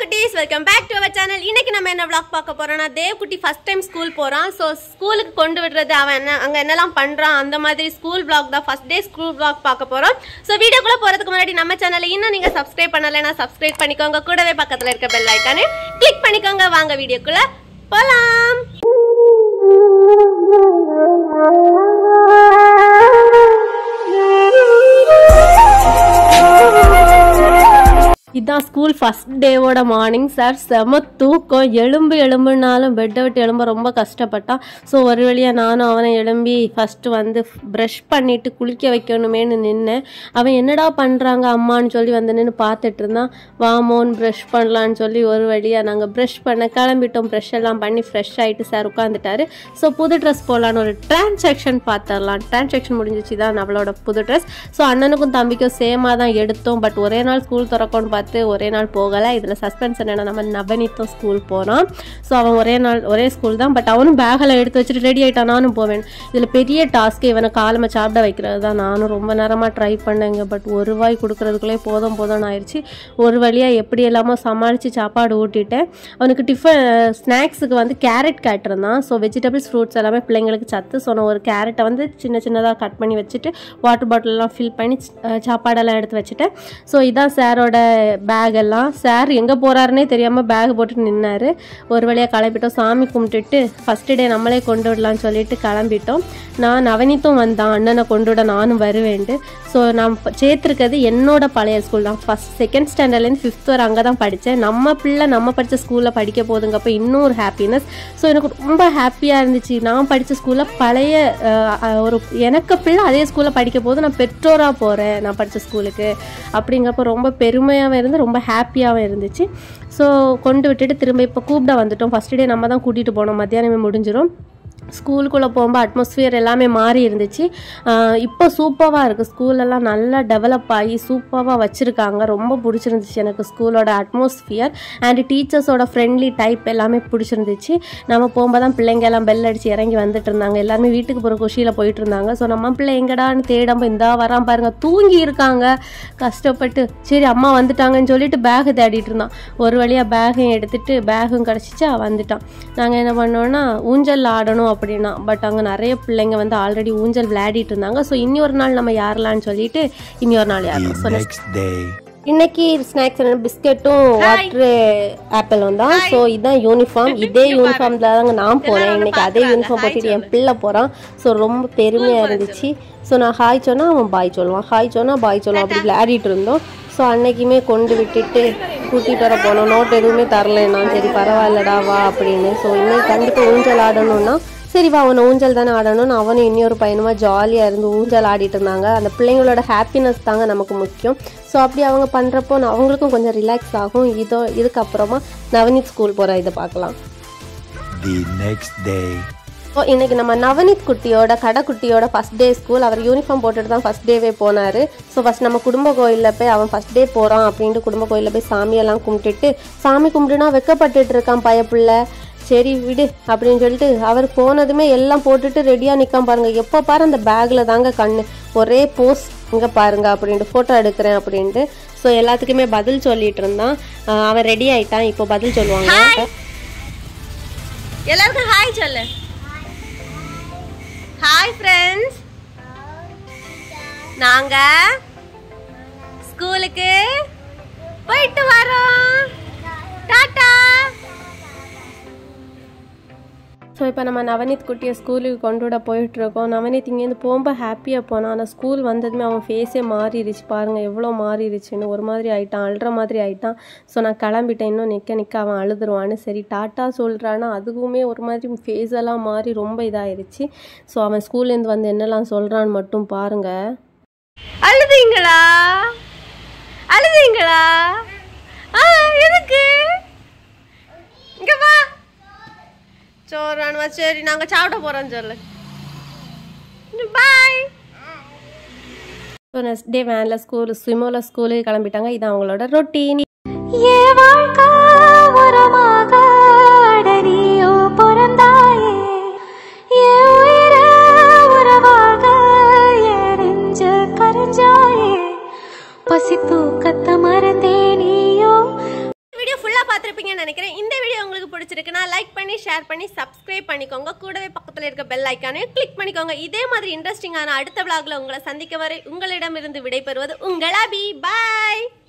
குட்டீஸ் welcome back to our channel இன்னைக்கு நம்ம என்ன vlog பார்க்க போறோம்னா தேவ்குட்டி ஃபர்ஸ்ட் டைம் ஸ்கூல் போறான் ஸோ ஸ்கூலுக்கு கொண்டு விடுறது அவன் என்ன அங்க என்னெல்லாம் பண்றான் அந்த மாதிரி ஸ்கூல் vlog தான் ஃபர்ஸ்ட் டே ஸ்கூல் vlog பார்க்க போறோம் ஸோ வீடியோக்குள்ள போறதுக்கு முன்னாடி நம்ம சேனலை இன்னும் நீங்க சப்ஸ்கிரைப் பண்ணலைன்னா சப்ஸ்கிரைப் பண்ணிக்கோங்க கூடவே பக்கத்துல இருக்க பெல் ஐக்கானே கிளிக் பண்ணிக்கோங்க வாங்க வீடியோக்குள்ள போலாம் இதான் ஸ்கூல் ஃபர்ஸ்ட் டேவோட மார்னிங் சார் செம தூக்கம் எலும்பு எலும்புனாலும் பெட்டை விட்டு எலும்ப ரொம்ப கஷ்டப்பட்டான் ஸோ ஒரு வழியாக நானும் அவனை எழும்பி ஃபஸ்ட்டு வந்து ப்ரஷ் பண்ணிட்டு குளிக்க வைக்கணுமேனு நின்னேன் அவன் என்னடா பண்ணுறாங்க அம்மான்னு சொல்லி வந்து நின்று பார்த்துட்டு இருந்தான் வாமோன்னு ப்ரஷ் பண்ணலான்னு சொல்லி ஒரு வழியாக நாங்கள் ப்ரஷ் பண்ண கிளம்பிட்டோம் ப்ரஷ் எல்லாம் பண்ணி ஃப்ரெஷ் ஆகிட்டு சார் உட்காந்துட்டாரு ஸோ புது ட்ரெஸ் போடலான்னு ஒரு டிரான்சாக்ஷன் பார்த்துடலாம் டிரான்சாக்ஷன் முடிஞ்சிச்சு தான் அவளோட புது ட்ரெஸ் ஸோ அண்ணனுக்கும் தம்பிக்கும் சேமாக தான் எடுத்தோம் பட் ஒரே நாள் ஸ்கூல் திறக்கும்னு பார்த்து ஒரே நாள் போகலை இதில் சஸ்பென்ஸ் என்னென்னா நம்ம நவனித்தும் ஸ்கூல் போகிறான் ஸோ அவன் ஒரே நாள் ஒரே ஸ்கூல் தான் பட் அவனும் பேக்கில் எடுத்து வச்சுட்டு ரெடி ஆகிட்டான் நானும் போவேன் இதில் பெரிய டாஸ்க்கு இவனை காலமாக சாப்பிட வைக்கிறது தான் நானும் ரொம்ப நேரமாக ட்ரை பண்ணேங்க பட் ஒரு வாய் கொடுக்குறதுக்குள்ளே போதும் போதும்னு ஆயிடுச்சு ஒரு வழியாக எப்படி எல்லாமோ சமாளித்து சாப்பாடு ஊட்டிட்டேன் அவனுக்கு டிஃபன் ஸ்நாக்ஸுக்கு வந்து கேரட் கேட்டிருந்தான் ஸோ வெஜிடபிள்ஸ் ஃப்ரூட்ஸ் எல்லாமே பிள்ளைங்களுக்கு சத்து ஸோ நான் ஒரு கேரட்டை வந்து சின்ன சின்னதாக கட் பண்ணி வச்சுட்டு வாட்டர் பாட்டிலெலாம் ஃபில் பண்ணி அஹ், சாப்பாடெல்லாம் எடுத்து வச்சுட்டேன் ஸோ இதான் சாரோட பேக் எல்லாம் சார் எங்கே போகிறாருனே தெரியாமல் பேக் போட்டு நின்னாரு ஒரு வழியாக கிளம்பிட்டோம் சாமி கும்பிட்டுட்டு ஃபஸ்ட்டு டே நம்மளே கொண்டு விடலாம்னு சொல்லிட்டு கிளம்பிட்டோம் நான் நவனித்தும் வந்தான் அண்ணனை கொண்டு விட நானும் வருவேன்ட்டு ஸோ நான் ப- சேர்த்துருக்கிறது என்னோட பழைய ஸ்கூல் தான் ஃபஸ்ட் செகண்ட் ஸ்டாண்டர்ட்லேருந்து ஃபிஃப்த் வரை அங்கே தான் படித்தேன் நம்ம பிள்ளை நம்ம படித்த ஸ்கூலில் படிக்க போதுங்கப்போ இன்னும் ஒரு ஹாப்பினஸ் ஸோ எனக்கு ரொம்ப ஹாப்பியாக இருந்துச்சு நான் படித்த ஸ்கூலில் பழைய அஹ், அஹ், ஒரு எனக்கு பிள்ளை அதே ஸ்கூலில் படிக்க போது நான் பெற்றோராக போகிறேன் நான் படித்த ஸ்கூலுக்கு அப்படிங்கிறப்ப ரொம்ப பெருமையாகவும் இருந்து ரொம்ப ஹாப்பியாகவும் இருந்துச்சு ஸோ கொண்டு விட்டுட்டு திரும்ப இப்போ கூப்பிட வந்துட்டோம் ஃபஸ்ட் டே நம்ம தான் கூட்டிகிட்டு போனோம் மத்தியானமே முடிஞ்சிடும் ஸ்கூலுக்குள்ளே போகும்போது அட்மாஸ்ஃபியர் எல்லாமே மாறி இருந்துச்சு ஆஹ் இப்போ சூப்பராக இருக்குது ஸ்கூலெல்லாம் நல்லா டெவலப் ஆகி சூப்பராக வச்சுருக்காங்க ரொம்ப பிடிச்சிருந்துச்சு எனக்கு ஸ்கூலோட அட்மாஸ்ஃபியர் அண்ட் டீச்சர்ஸோட ஃப்ரெண்ட்லி டைப் எல்லாமே பிடிச்சிருந்துச்சு நம்ம போகும்போது தான் பிள்ளைங்க எல்லாம் பெல் அடித்து இறங்கி வந்துட்டு இருந்தாங்க எல்லாருமே வீட்டுக்கு போகிற குஷியில் போயிட்டு இருந்தாங்க ஸோ நம்ம பிள்ளை எங்கடான்னு தேடம்போ இந்தா வரான் பாருங்க தூங்கி இருக்காங்க கஷ்டப்பட்டு சரி அம்மா வந்துட்டாங்கன்னு சொல்லிட்டு பேக் தேடிட்டு இருந்தான் ஒரு வழியாக பேகையும் எடுத்துட்டு பேகும் கிடச்சிச்சா வந்துட்டான் நாங்கள் என்ன பண்ணோம்னா ஊஞ்சல் ஆடணும் அப்படின்னா பட் அங்கே நிறைய பிள்ளைங்க வந்து ஆல்ரெடி ஊஞ்சல் விளையாடிட்டு இருந்தாங்க ஸோ இனி ஒரு நாள் நம்ம யாரலான்னு சொல்லிட்டு இனி ஒரு நாள் The யாரலாம் ஸோ next day. இன்னைக்கு ஸ்நாக்ஸ் என்ன பிஸ்கெட்டும் வாட்டர் ஆப்பிளும் தான் ஸோ இதுதான் யூனிஃபார்ம் இதே யூனிஃபார்ம்ல தாங்க நான் போனேன் இன்னைக்கு அதே யூனிஃபார்ம் போட்டுட்டு என் பிள்ளை போகிறான் ஸோ ரொம்ப பெருமையாக இருந்துச்சு ஸோ நான் ஹாய் சொன்னால் அவன் பாய் சொல்லுவான் ஹாய் சொன்னால் பாய் சொல்லுவான் அப்படி விளையாடிட்டு இருந்தோம் ஸோ அன்னைக்குமே கொண்டு விட்டுட்டு கூட்டிகிட்டு வர போனோம் நோட் எதுவுமே தரலைன்னா சரி பரவாயில்லடா வா அப்படின்னு ஸோ இன்னும் கண்டிப்பாக ஊஞ்சல் ஆடணும்னா சரி வா அவனை ஊஞ்சல் தானே ஆடணும்னு அவனும் இன்னொரு பையனுமா ஜாலியாக இருந்து ஊஞ்சல் ஆடிட்டு இருந்தாங்க அந்த பிள்ளைங்களோட ஹாப்பினஸ் தாங்க நமக்கு முக்கியம் ஸோ அப்படி அவங்க பண்ணுறப்போ அவங்களுக்கும் கொஞ்சம் ரிலாக்ஸ் ஆகும் இதோ இதுக்கப்புறமா நவனித் ஸ்கூல் போகிற இதை பார்க்கலாம் The next day. ஸோ இன்னைக்கு நம்ம நவனித் குட்டியோட கடைக்குட்டியோட first day school our uniform போட்டுட்டு தான் ஃபஸ்ட் டேவே போனார் ஸோ ஃபஸ்ட் நம்ம குடும்ப கோயிலில் போய் அவன் ஃபஸ்ட் டே போகிறான் அப்படின்ட்டு குடும்ப கோயிலில் போய் சாமியெல்லாம் கும்பிட்டுட்டு சாமி கும்பிட்டுனா வெக்கப்பட்டுட்டு இருக்கான் பயப்புள்ள சரி விடு அப்படின்னு சொல்லிட்டு அவர் போனதுமே எல்லாம் போட்டுட்டு ரெடியாக நிற்காம பாருங்க எப்போ பாரு அந்த பேக்கில் தாங்க கண்ணு ஒரே போஸ் இங்கே பாருங்க அப்படின்ட்டு ஃபோட்டோ எடுக்கிறேன் அப்படின்ட்டு ஸோ எல்லாத்துக்குமே பதில் சொல்லிட்டு இருந்தான் ஆஹ் அவன் ரெடி ஆயிட்டான் இப்போ பதில் சொல்லுவாங்க எல்லாருக்கும் ஹாய் சொல்லு ஹாய் ஃப்ரெண்ட்ஸ் நாங்க ஸ்கூலுக்கு போயிட்டு வரோம் டாடா ஸோ இப்போ நம்ம நவனித் குட்டியை ஸ்கூலுக்கு கொண்டு விட போயிட்டுருக்கோம் நவனித் இங்கேருந்து போகும்போது ஹாப்பியாக போனான் ஆனால் ஸ்கூல் வந்ததுமே அவன் ஃபேஸே மாறிடுச்சு பாருங்கள் எவ்வளோ மாறிடுச்சுன்னு ஒரு மாதிரி ஆயிட்டான் அழுற மாதிரி ஆயிட்டான் ஸோ நான் கிளம்பிட்டேன் இன்னும் நிற்க நிற்க அவன் அழுதுருவான்னு சரி டாட்டா சொல்கிறான்னா அதுவுமே ஒரு மாதிரி ஃபேஸ் எல்லாம் மாறி ரொம்ப இதாயிருச்சு ஸோ அவன் ஸ்கூல்லேருந்து வந்து என்னெல்லாம் சொல்கிறான்னு மட்டும் பாருங்கள் அழுதீங்களா அழுதீங்களா ஆ எதுக்கு இங்க வா சோறானுவா சரி நாங்க சாப்பிட போறோம் சொல்லு பாய் ஸோ நெக்ஸ்ட் டே வேனில் ஸ்கூல் ஸ்விமோவில் ஸ்கூலுக்கு கிளம்பிட்டாங்க இது அவங்களோட ரொட்டீன் ஏ வாழ்க்கை உரமாக அடனியோ பிறந்தாயே ஏ உயிர உறவாக எரிஞ்ச கரைஞ்சாயே பசி தூக்கத்தை மறந்தே நீயோ வீடியோ ஃபுல்லாக பார்த்துருப்பீங்கன்னு நினைக்கிறேன் இந்த வீடியோ உங்களுக்கு பிடிச்சிருக்குன்னா லைக் பண்ணி ஷேர் பண்ணி சப்ஸ்கிரைப் பண்ணிக்கோங்க கூடவே பக்கத்தில் இருக்க பெல் ஐக்கானையும் கிளிக் பண்ணிக்கோங்க இதே மாதிரி இன்ட்ரெஸ்டிங்கான அடுத்த vlogல உங்களை சந்திக்க வரை உங்களிடமிருந்து விடைபெறுவது உங்கள் அபி பாய்